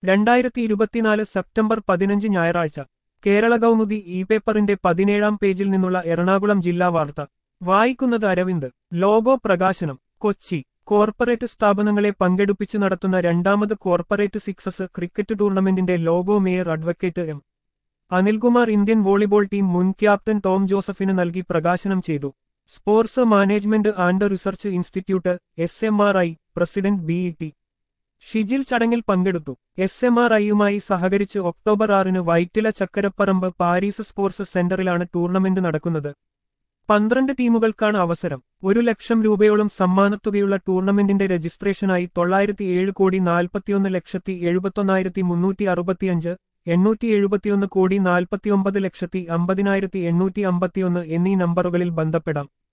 രണ്ടായിരത്തി ഇരുപത്തിനാല് സെപ്റ്റംബർ പതിനഞ്ച് ഞായറാഴ്ച കേരള കൗമുദി ഇ പേപ്പറിന്റെ പതിനേഴാം പേജിൽ നിന്നുള്ള എറണാകുളം ജില്ലാ വാർത്ത വായിക്കുന്നത് അരവിന്ദ് ലോഗോ പ്രകാശനം കൊച്ചി കോർപ്പറേറ്റ് സ്ഥാപനങ്ങളെ പങ്കെടുപ്പിച്ച് നടത്തുന്ന രണ്ടാമത് കോർപ്പറേറ്റ് സിക്സസ് ക്രിക്കറ്റ് ടൂർണമെന്റിന്റെ logo mayor advocate M Anilkumar Indian volleyball team മുൻ ക്യാപ്റ്റൻ ടോം ജോസഫിന് നൽകി പ്രകാശനം ചെയ്തു sports management and research institute S M R I president B E T Shijil ചടങ്ങിൽ പങ്കെടുത്തു എസ് എം ആർ ഐയുമായി സഹകരിച്ച് ഒക്ടോബർ ആറിന് വൈറ്റില ചക്കരപ്പറമ്പ് പാരീസ് സ്പോർട്സ് സെന്ററിലാണ് ടൂർണമെന്റ് നടക്കുന്നത് പന്ത്രണ്ട് ടീമുകൾക്കാണ് അവസരം ഒരു ലക്ഷം രൂപയോളം സമ്മാനത്തുകയുള്ള ടൂർണമെന്റിന്റെ രജിസ്ട്രേഷനായി തൊള്ളായിരത്തി ഏഴ് കോടി നാൽപ്പത്തിയൊന്ന് ലക്ഷത്തി എഴുപത്തൊന്നായിരത്തി മുന്നൂറ്റി അറുപത്തിയഞ്ച് എണ്ണൂറ്റി എഴുപത്തിയൊന്ന് കോടി നാൽപ്പത്തിയൊമ്പത് ലക്ഷത്തി അമ്പതിനായിരത്തി എണ്ണൂറ്റി അമ്പത്തിയൊന്ന് എന്നീ നമ്പറുകളിൽ ബന്ധപ്പെടാം